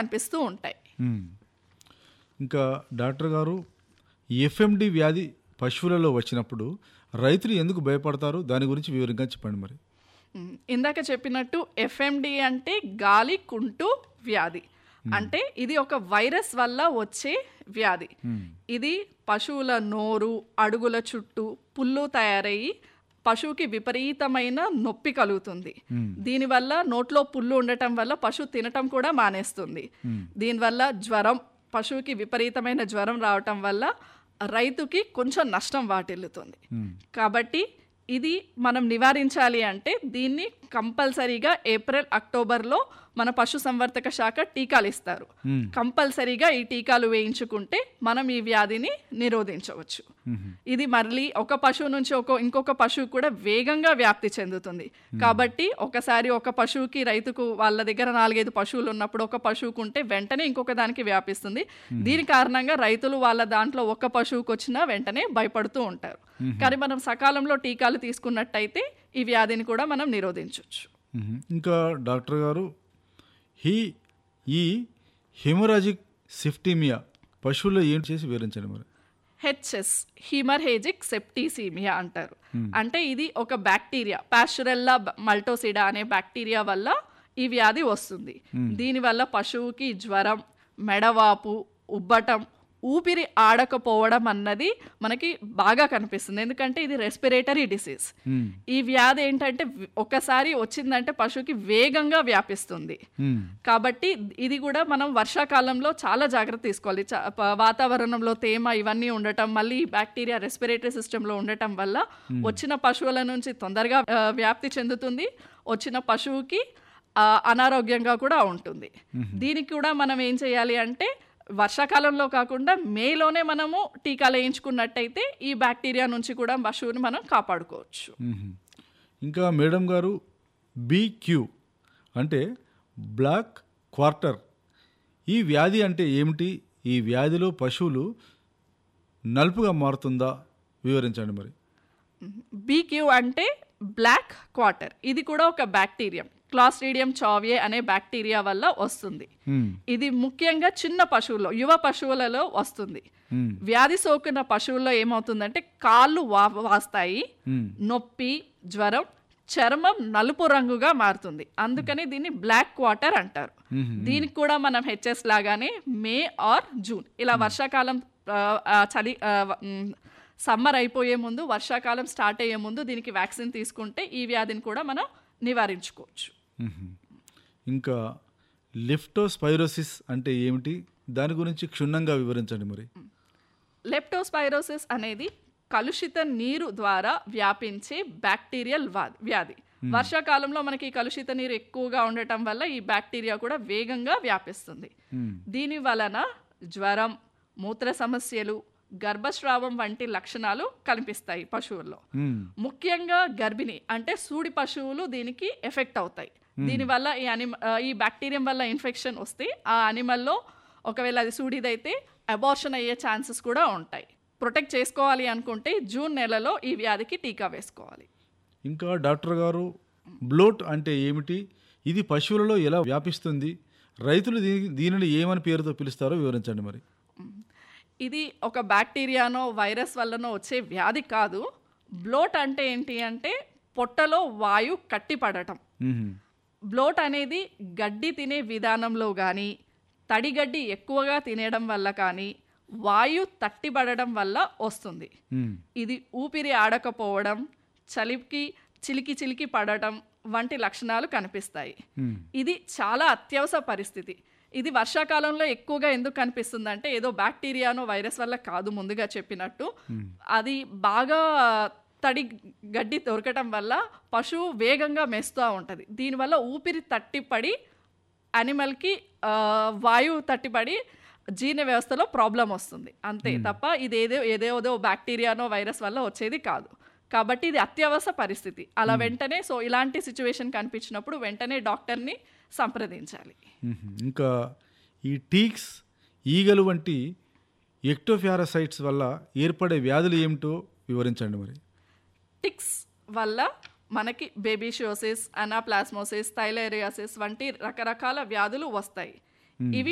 కనిపిస్తూ ఉంటాయి మ్మ్. ఇంకా డాక్టర్ గారు ఎఫ్ఎండి వ్యాధి పశువులలో వచ్చినప్పుడు రైతులు ఎందుకు భయపడతారు దాని గురించి వివరంగా చెప్పండి మరి ఉమ్, ఇందాక చెప్పినట్టు ఎఫ్ఎండి అంటే గాలి కుంటు వ్యాధి అంటే ఇది ఒక వైరస్ వల్ల వచ్చే వ్యాధి ఇది పశువుల నోరు అడుగుల చుట్టూ పుల్లు తయారయ్యి పశువుకి విపరీతమైన నొప్పి కలుగుతుంది దీనివల్ల నోట్లో పుల్లు ఉండటం వల్ల పశువు తినటం కూడా మానేస్తుంది దీనివల్ల జ్వరం పశువుకి విపరీతమైన జ్వరం రావటం వల్ల రైతుకి కొంచెం నష్టం వాటిల్లుతుంది కాబట్టి ఇది మనం నివారించాలి అంటే దీన్ని కంపల్సరీగా ఏప్రిల్ అక్టోబర్లో మన పశు సంవర్ధక శాఖ టీకాలు ఇస్తారు కంపల్సరీగా ఈ టీకాలు వేయించుకుంటే మనం ఈ వ్యాధిని నిరోధించవచ్చు ఇది మళ్ళీ ఒక పశువు నుంచి ఒక ఇంకొక పశువు కూడా వేగంగా వ్యాప్తి చెందుతుంది కాబట్టి ఒకసారి ఒక పశువుకి రైతుకు వాళ్ళ దగ్గర నాలుగైదు పశువులు ఉన్నప్పుడు ఒక పశువుకు ఉంటే వెంటనే ఇంకొక దానికి వ్యాపిస్తుంది దీని కారణంగా రైతులు వాళ్ళ దాంట్లో ఒక పశువుకు వచ్చినా వెంటనే భయపడుతూ ఉంటారు కానీ మనం సకాలంలో టీకాలు తీసుకున్నట్టయితే ఈ వ్యాధిని కూడా మనం నిరోధించవచ్చు మ్మ్. ఇంకా డాక్టర్ గారు ఈ ఈ హెమరాజిక్ సిఫ్టీమియా పశువుల్లో ఏంటి చేసి వివరించండి మరి హెచ్ఎస్ హిమర్హేజిక్ సెప్టిసీమియా అంటారు అంటే ఇది ఒక బ్యాక్టీరియా పాస్చురెల్లా మల్టోసిడా అనే బ్యాక్టీరియా వల్ల ఈ వ్యాధి వస్తుంది దీనివల్ల పశువుకి జ్వరం మెడవాపు ఉబ్బటం ఊపిరి ఆడకపోవడం అన్నది మనకి బాగా కనిపిస్తుంది ఎందుకంటే ఇది రెస్పిరేటరీ డిసీజ్ ఈ వ్యాధి ఏంటంటే వి- ఒకసారి వచ్చిందంటే పశువుకి వేగంగా వ్యాపిస్తుంది మ్మ్. కాబట్టి ఇది కూడా మనం వర్షాకాలంలో చాలా జాగ్రత్త తీసుకోవాలి చా- ప- వాతావరణంలో తేమ ఇవన్నీ ఉండటం మళ్ళీ బ్యాక్టీరియా రెస్పిరేటరీ సిస్టంలో ఉండటం వల్ల వచ్చిన పశువుల నుంచి తొందరగా ఆ, వ్యాప్తి చెందుతుంది వచ్చిన పశువుకి ఆ, అనారోగ్యంగా కూడా ఉంటుంది దీనికి కూడా మనం ఏం చేయాలి అంటే వర్షాకాలంలో కాకుండా మేలోనే మనము టీకాలు వేయించుకున్నట్టయితే ఈ బ్యాక్టీరియా నుంచి కూడా పశువుని మనం కాపాడుకోవచ్చు మ్మ్. ఇంకా మేడం గారు బీక్యూ అంటే బ్లాక్ క్వార్టర్ ఈ వ్యాధి అంటే ఏమిటి ఈ వ్యాధిలో పశువులు నలుపుగా మారుతుందా వివరించండి మరి బీక్యూ అంటే బ్లాక్ క్వార్టర్ ఇది కూడా ఒక బ్యాక్టీరియం క్లాస్ట్రీడియం చావియే అనే బ్యాక్టీరియా వల్ల వస్తుంది మ్మ్. ఇది ముఖ్యంగా చిన్న పశువుల్లో యువ పశువులలో వస్తుంది మ్మ్. వ్యాధి సోకిన పశువుల్లో ఏమవుతుందంటే కాళ్ళు వా వాస్తాయి మ్మ్. నొప్పి జ్వరం చర్మం నలుపు రంగుగా మారుతుంది అందుకని దీన్ని బ్లాక్ క్వార్టర్ అంటారు దీనికి కూడా మనం హెచ్ఎస్ లాగానే మే ఆర్ జూన్ ఇలా వర్షాకాలం ఆ, ఆ, చలి సమ్మర్ అయిపోయే ముందు వర్షాకాలం స్టార్ట్ అయ్యే ముందు దీనికి వ్యాక్సిన్ తీసుకుంటే ఈ వ్యాధిని కూడా మనం నివారించుకోవచ్చు మ్మ్. ఇంకా లిఫ్టోస్పైరోసిస్ అంటే ఏమిటి దాని గురించి క్షుణ్ణంగా వివరించండి మరి లెప్టోస్పైరోసిస్ అనేది కలుషిత నీరు ద్వారా వ్యాపించే బ్యాక్టీరియల్ వా- వ్యాధి వర్షాకాలంలో మనకి ఈ కలుషిత నీరు ఎక్కువగా ఉండటం వల్ల ఈ బ్యాక్టీరియా కూడా వేగంగా వ్యాపిస్తుంది మ్మ్. దీని వలన జ్వరం మూత్ర సమస్యలు గర్భస్రావం వంటి లక్షణాలు కనిపిస్తాయి పశువుల్లో మ్మ్. ముఖ్యంగా గర్భిణి అంటే సూడి పశువులు దీనికి ఎఫెక్ట్ అవుతాయి దీనివల్ల ఈ అనిమ ఆ, ఈ బ్యాక్టీరియం వల్ల ఇన్ఫెక్షన్ వస్తే ఆ అనిమల్లో ఒకవేళ అది సూడిదైతే అబార్షన్ అయ్యే ఛాన్సెస్ కూడా ఉంటాయి ప్రొటెక్ట్ చేసుకోవాలి అనుకుంటే జూన్ నెలలో ఈ వ్యాధికి టీకా వేసుకోవాలి ఇంకా డాక్టర్ గారు బ్లోట్ అంటే ఏమిటి ఇది పశువులలో ఎలా వ్యాపిస్తుంది రైతులు దీని దీనిని ఏమని పేరుతో పిలుస్తారో వివరించండి మరి ఇది ఒక బ్యాక్టీరియానో వైరస్ వల్లనో వచ్చే వ్యాధి కాదు బ్లోట్ అంటే ఏంటి అంటే పొట్టలో వాయు కట్టిపడటం మ్మ్. బ్లోట్ అనేది గడ్డి తినే విధానంలో కానీ తడిగడ్డి ఎక్కువగా తినేయడం వల్ల కానీ వాయు తట్టిపడడం వల్ల వస్తుంది మ్మ్. ఇది ఊపిరి ఆడకపోవడం చలికి చిలికి చిలికి పడటం వంటి లక్షణాలు కనిపిస్తాయి మ్మ్. ఇది చాలా అత్యవసర పరిస్థితి ఇది వర్షాకాలంలో ఎక్కువగా ఎందుకు కనిపిస్తుందంటే ఏదో బ్యాక్టీరియానో వైరస్ వల్ల కాదు ముందుగా చెప్పినట్టు అది బాగా తడి గడ్డి దొరకటం వల్ల పశువు వేగంగా మెస్తూ ఉంటుంది దీనివల్ల ఊపిరి తట్టిపడి అనిమల్కి వాయువు తట్టిపడి జీర్ణ వ్యవస్థలో ప్రాబ్లం వస్తుంది అంతే తప్ప ఇది ఏదో ఏదేదో బ్యాక్టీరియానో వైరస్ వల్ల వచ్చేది కాదు కాబట్టి ఇది అత్యవసర పరిస్థితి అలా వెంటనే సో ఇలాంటి సిచ్యువేషన్ కనిపించినప్పుడు వెంటనే డాక్టర్ని సంప్రదించాలి మ్మ్. ఇంకా ఈ టీక్స్ ఈగలు వంటి ఎక్టోఫారసైట్స్ వల్ల ఏర్పడే వ్యాధులు ఏమిటో వివరించండి మరి టిక్స్ వల్ల మనకి బేబీషియోసిస్ అనాప్లాస్మోసిస్ థైలేరియాసిస్ వంటి రకరకాల వ్యాధులు వస్తాయి ఇవి